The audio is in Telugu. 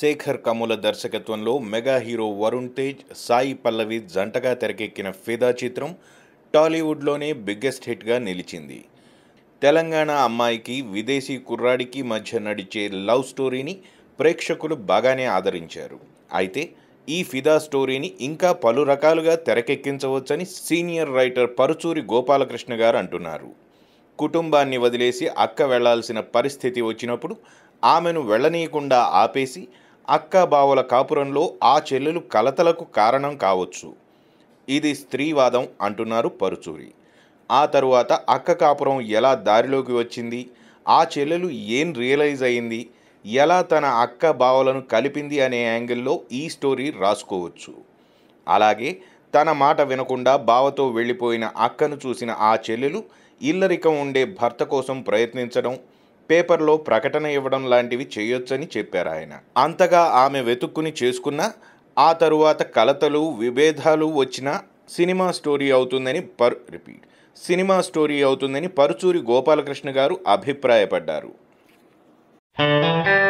శేఖర్ కమ్ముల దర్శకత్వంలో మెగా హీరో వరుణ్ తేజ్ సాయి పల్లవి జంటగా తెరకెక్కిన ఫిదా చిత్రం టాలీవుడ్లోనే బిగ్గెస్ట్ హిట్గా నిలిచింది తెలంగాణ అమ్మాయికి విదేశీ కుర్రాడికి మధ్య నడిచే లవ్ స్టోరీని ప్రేక్షకులు బాగానే ఆదరించారు అయితే ఈ ఫిదా స్టోరీని ఇంకా పలు రకాలుగా తెరకెక్కించవచ్చని సీనియర్ రైటర్ పరుచూరి గోపాలకృష్ణ గారు అంటున్నారు కుటుంబాన్ని వదిలేసి అక్క వెళ్లాల్సిన పరిస్థితి వచ్చినప్పుడు ఆమెను వెళ్ళనీయకుండా ఆపేసి అక్క బావల కాపురంలో ఆ చెల్లెలు కలతలకు కారణం కావచ్చు ఇది స్త్రీవాదం అంటున్నారు పరుచూరి ఆ తరువాత అక్క కాపురం ఎలా దారిలోకి వచ్చింది ఆ చెల్లెలు ఏం రియలైజ్ అయింది ఎలా తన అక్క బావలను కలిపింది అనే యాంగిల్లో ఈ స్టోరీ రాసుకోవచ్చు అలాగే తన మాట వినకుండా బావతో వెళ్ళిపోయిన అక్కను చూసిన ఆ చెల్లెలు ఇల్లరికం ఉండే భర్త కోసం ప్రయత్నించడం పేపర్లో ప్రకటన ఇవ్వడం లాంటివి చేయొచ్చని చెప్పారు ఆయన అంతగా ఆమె వెతుక్కుని చేసుకున్న ఆ తరువాత కలతలు విభేదాలు వచ్చిన సినిమా స్టోరీ అవుతుందని పర్ రిపీట్ సినిమా స్టోరీ అవుతుందని పరుచూరి గోపాలకృష్ణ గారు అభిప్రాయపడ్డారు